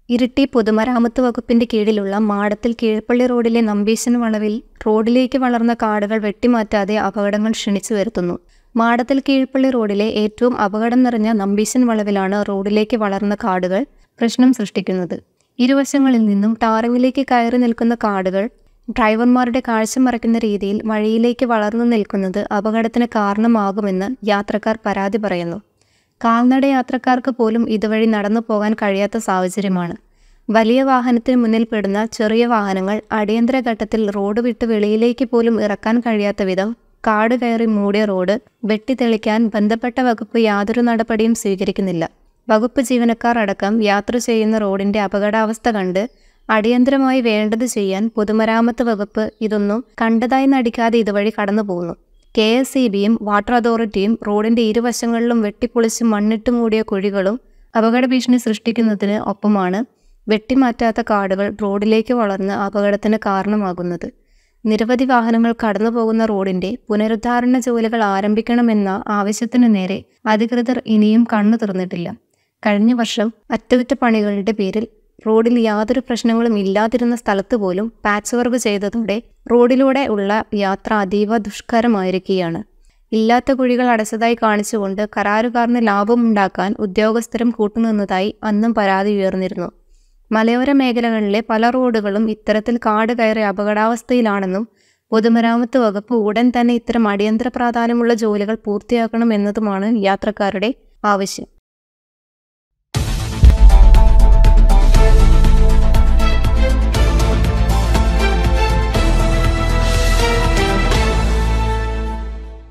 ഇരിട്ടി പൊതുമരാമത്ത് വകുപ്പിന്റെ കീഴിലുള്ള മാടത്തിൽ കീഴ്പള്ളി റോഡിലെ നമ്പീശൻ വളവിൽ റോഡിലേക്ക് വളർന്ന കാടുകൾ വെട്ടിമാറ്റാതെ അപകടങ്ങൾ ക്ഷണിച്ചു വരുത്തുന്നു മാടത്തിൽ കീഴ്പള്ളി റോഡിലെ ഏറ്റവും അപകടം നിറഞ്ഞ നമ്പീശൻ വളവിലാണ് റോഡിലേക്ക് വളർന്ന കാടുകൾ പ്രശ്നം സൃഷ്ടിക്കുന്നത് ഇരുവശങ്ങളിൽ നിന്നും ടാറിങ്ങിലേക്ക് കയറി നിൽക്കുന്ന കാടുകൾ ഡ്രൈവർമാരുടെ കാഴ്ച മറയ്ക്കുന്ന രീതിയിൽ വഴിയിലേക്ക് വളർന്നു നിൽക്കുന്നത് അപകടത്തിന് കാരണമാകുമെന്ന് യാത്രക്കാർ പരാതി പറയുന്നു കാൽനട യാത്രക്കാർക്ക് പോലും ഇതുവഴി നടന്നു പോകാൻ കഴിയാത്ത സാഹചര്യമാണ് വലിയ വാഹനത്തിന് മുന്നിൽ പെടുന്ന ചെറിയ വാഹനങ്ങൾ അടിയന്തര ഘട്ടത്തിൽ റോഡ് വിട്ട് വെളിയിലേക്ക് പോലും ഇറക്കാൻ കഴിയാത്ത വിധം കാട് കയറി മൂടിയ റോഡ് വെട്ടിത്തെളിക്കാൻ ബന്ധപ്പെട്ട വകുപ്പ് യാതൊരു നടപടിയും സ്വീകരിക്കുന്നില്ല വകുപ്പ് ജീവനക്കാർ അടക്കം യാത്ര ചെയ്യുന്ന റോഡിന്റെ അപകടാവസ്ഥ കണ്ട് അടിയന്തരമായി വേണ്ടത് ചെയ്യാൻ പൊതുമരാമത്ത് വകുപ്പ് ഇതൊന്നും കണ്ടതായി നടിക്കാതെ ഇതുവഴി കടന്നു പോകുന്നു കെ എസ് ഇ ബിയും വാട്ടർ അതോറിറ്റിയും റോഡിന്റെ ഇരുവശങ്ങളിലും വെട്ടിപ്പൊളിച്ച് മണ്ണിട്ട് മൂടിയ കുഴികളും അപകട ഭീഷണി സൃഷ്ടിക്കുന്നതിന് ഒപ്പമാണ് വെട്ടിമാറ്റാത്ത കാടുകൾ റോഡിലേക്ക് വളർന്ന് അപകടത്തിന് കാരണമാകുന്നത് നിരവധി വാഹനങ്ങൾ കടന്നു പോകുന്ന റോഡിന്റെ പുനരുദ്ധാരണ ജോലികൾ ആരംഭിക്കണമെന്ന ആവശ്യത്തിനു നേരെ അധികൃതർ ഇനിയും കണ്ണു തുറന്നിട്ടില്ല കഴിഞ്ഞ വർഷം അറ്റകുറ്റപ്പണികളുടെ പേരിൽ റോഡിൽ യാതൊരു പ്രശ്നങ്ങളും ഇല്ലാതിരുന്ന സ്ഥലത്ത് പോലും പാച്ച് വർക്ക് ചെയ്തതോടെ റോഡിലൂടെ ഉള്ള യാത്ര അതീവ ദുഷ്കരമായിരിക്കുകയാണ് ഇല്ലാത്ത കുഴികൾ അടച്ചതായി കാണിച്ചുകൊണ്ട് കരാറുകാരന് ലാഭമുണ്ടാക്കാൻ ഉദ്യോഗസ്ഥരും കൂട്ടുനിന്നതായി അന്നും പരാതി ഉയർന്നിരുന്നു മലയോര മേഖലകളിലെ പല റോഡുകളും ഇത്തരത്തിൽ കാട് കയറി അപകടാവസ്ഥയിലാണെന്നും പൊതുമരാമത്ത് വകുപ്പ് ഉടൻ തന്നെ ഇത്തരം അടിയന്തര പ്രാധാന്യമുള്ള ജോലികൾ പൂർത്തിയാക്കണമെന്നതുമാണ് യാത്രക്കാരുടെ ആവശ്യം